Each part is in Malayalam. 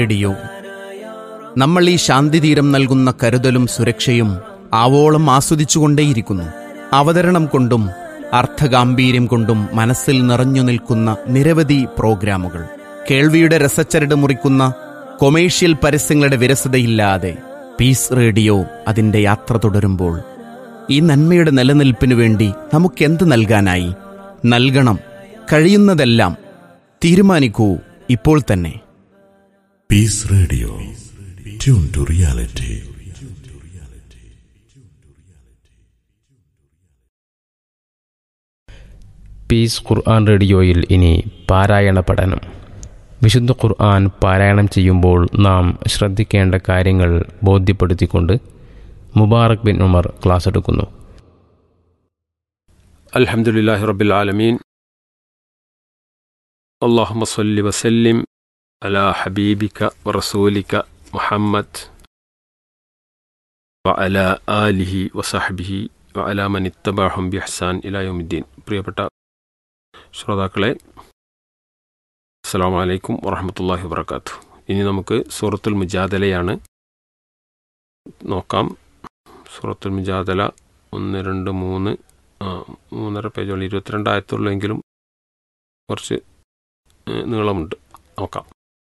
റേഡിയോ നമ്മൾ ഈ ശാന്തിതീരം നൽകുന്ന കരുതലും സുരക്ഷയും ആവോളം ആസ്വദിച്ചുകൊണ്ടേയിരിക്കുന്നു അവതരണം കൊണ്ടും അർത്ഥഗാംഭീര്യം കൊണ്ടും മനസ്സിൽ നിറഞ്ഞു നിൽക്കുന്ന നിരവധി പ്രോഗ്രാമുകൾ കേൾവിയുടെ രസച്ചരട് മുറിക്കുന്ന കൊമേഴ്ഷ്യൽ പരസ്യങ്ങളുടെ വിരസതയില്ലാതെ പീസ് റേഡിയോ അതിൻ്റെ യാത്ര തുടരുമ്പോൾ ഈ നന്മയുടെ നിലനിൽപ്പിനു വേണ്ടി നമുക്കെന്ത് നൽകാനായി നൽകണം കഴിയുന്നതെല്ലാം തീരുമാനിക്കൂ ഇപ്പോൾ തന്നെ Peace Radio tune to reality Peace Quran റേഡിയോയിൽ ഇനി പാരായണ പഠനം വിശുദ്ധ ഖുർആൻ പാരായണം ചെയ്യുമ്പോൾ നാം ശ്രദ്ധിക്കേണ്ട കാര്യങ്ങൾ ബോധ്യപ്പെടുത്തിക്കൊണ്ട് മുബാറക് ബിൻ ഉമർ ക്ലാസ് എടുക്കുന്നു الحمد لله رب العالمين اللهم صل وسلم على حبيبك ورسولك محمد وعلى آله وصحبه وعلى من اتبعهم بإحسان إلى يوم الدين പ്രിയപ്പെട്ട ശ്രോതാക്കളെ അസ്സാം വലൈക്കും വറഹമത്തല്ലാഹി വബർക്കാത്തു ഇനി നമുക്ക് സൂറത്തുൽ മുജാദലയാണ് നോക്കാം സൂറത്തുൽ മുജാദല ഒന്ന് രണ്ട് മൂന്ന് ആ മൂന്നര പേജുള്ള ഇരുപത്തിരണ്ടായിരത്തുള്ളെങ്കിലും കുറച്ച് ഏഹ്, നീളമുണ്ട് നോക്കാം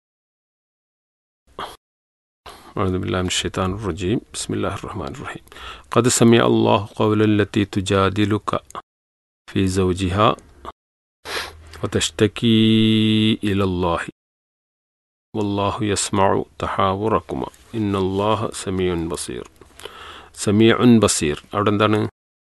أعوذ بالله من الشيطان الرجيم بسم الله الرحمن الرحيم قد سمع الله قول التي تجادلك في زوجها وتشتكي إلى الله والله يسمع تحاوركما إن الله سميع بصير سميع بصير അവിടെ എന്താണ്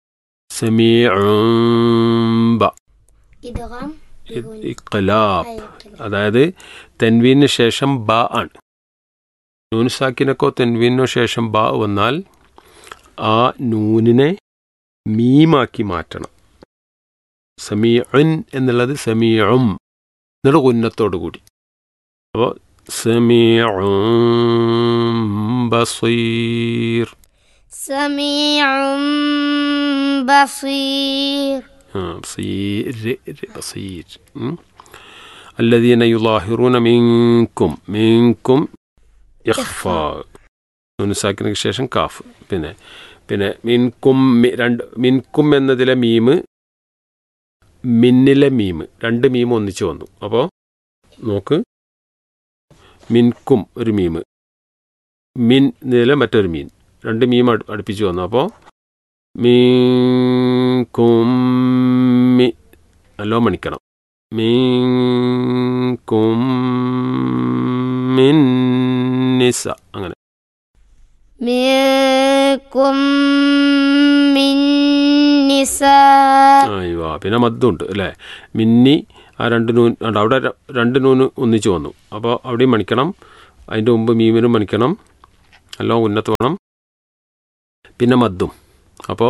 സമീഅ ഇദ്ഗാം ഇഖ്ലാബ് അതായത് തെൻവീനു ശേഷം ബ ആണ് നൂനുസാക്കിനൊക്കെ തെൻവീനു ശേഷം ബ വന്നാൽ ആ നൂനിനെ മീമാക്കി മാറ്റണം സമീഉൻ എന്നുള്ളത് സമീഉം എന്നിട്ട് ഉന്നത്തോടു കൂടി അപ്പോൾ സമീഉം ബസീർ സമീഉം ബസീർ آه، بصير بصير م? الذين يظاهرون منكم منكم يخفى നൂന് സാക്കിനു ശേഷം കാഫ് പിന്നെ പിന്നെ മിൻകും മി- രണ്ട് മിൻകും എന്നതിലെ മീമ് മിന്നിലെ മീമ് രണ്ട് മീമ് ഒന്നിച്ച് വന്നു അപ്പോൾ നോക്ക് മിൻകും ഒരു മീമ് മിൻ എന്നതിലെ മറ്റൊരു മീൻ രണ്ട് മീം അടു- അടുപ്പിച്ച് വന്നു അപ്പോൾ മീൻകും മി നല്ലോ മണിക്കണം മീൻകും മിന്നിസ അങ്ങനെ മിൻകും മിൻ നിസാ അയ്യോ പിന്നെ മദ്ദുണ്ട് അല്ലേ മിന്നി ആ രണ്ട് നൂൻ ഉണ്ട് അവിടെ ര- രണ്ട് നൂന് ഒന്നിച്ച് വന്നു അപ്പോൾ അവിടെയും മണിക്കണം അതിൻ്റെ മുമ്പ് മീമിനും മണിക്കണം എല്ലാം ഉന്നത്ത് വേണം പിന്നെ മദ്ദും അപ്പോൾ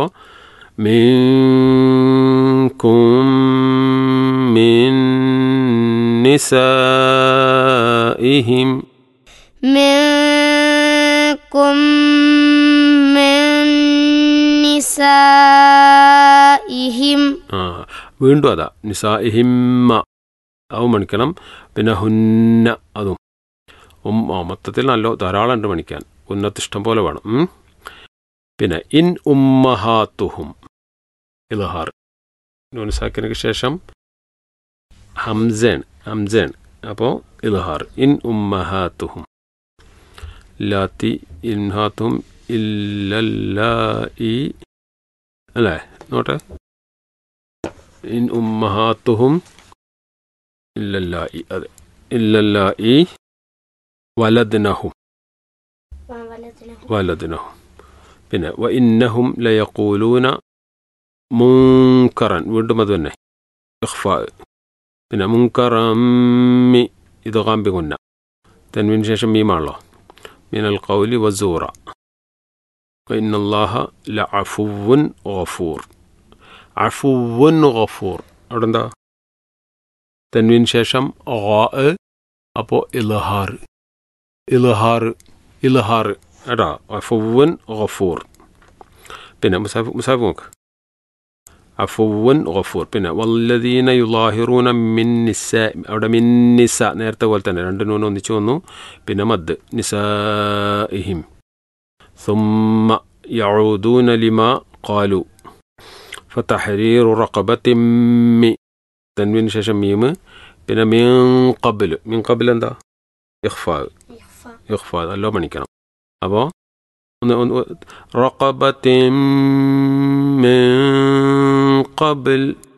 മീൻകും മിൻ നിസാഇഹിം മിൻകും മിൻ നിസാഇഹിം ആ വീണ്ടും അതാ നിസാഇഹിമ്മ അതും മണിക്കണം പിന്നെ ഹുന്ന അതും ഉം ആ, മൊത്തത്തിൽ നല്ല ധാരാളം ഉണ്ട് മണിക്കാൻ ഉന്നത്ത് ഇഷ്ടം പോലെ വേണം ഉം. പിന്നെ ഇൻ ഉമ്മഹാത്തുഹും ഇലഹാർ നൂൻസാക്കിനു ശേഷം ഹംസേൺ ഹംസേൺ അപ്പോൾ ഇലഹാർ ഇൻ ഉമ്മഹാത്തുഹും ലാത്തി ഇൻഹാത്തുഹും ഇല്ലല്ലായി അല്ലേ നോട്ടെ ഇൻ ഉമ്മഹാത്തുഹും ഇല്ലല്ലായി അതെ ഇല്ലല്ലായി വലദ്നഹും വലദ്നഹും പിന്നെ വ ഇന്നഹും ലയക്കൂലൂന മുങ്കറൻ വീണ്ടും അത് തന്നെ ഇഖ്ഫാ പിന്നെ മുങ്കറമ്മി ഇത് കാമ്പി കുന്ന തെൻവിന് ശേഷം മീമാണല്ലോ മിനൽ കൗലി വസൂറ ഇന്നല്ലാഹ ലഅഫുവുൻ ഗഫൂർ അഫുവുൻ ഗഫൂർ അവിടെ എന്താ തെൻവിന് ശേഷം ഗാ അപ്പോൾ ഇൽഹാർ ഇൽഹാർ ഇൽഹാർ എടാ അഫുവുൻ ഗഫൂർ പിന്നെ മുസാഫ് മുസാഫ് നോക്ക് അഫുവൻ ഗഫൂർ പിന്നെ വല്ലദീന യുലാഹിറൂന മിൻ നിസ അവിടെ മിൻ നിസ നേരത്തെ പോലെ തന്നെ രണ്ട് നൂന് ഒന്നിച്ചു വന്നു പിന്നെ മദ് നിസാഇഹിം ثم يعودون لما قالوا فتحرير رقبة مي തൻവിന് ശേഷം മീമ് പിന്നെ മീൻ കബിൽ മീൻ കബിൽ എന്താ ഇഖ്ഫാ ഇഖ്ഫാ നല്ലോ മണിക്കണം അപ്പോൾ ഒന്ന് ഒന്ന് റഖബത്തിൻ മിൻ ഖബിൽ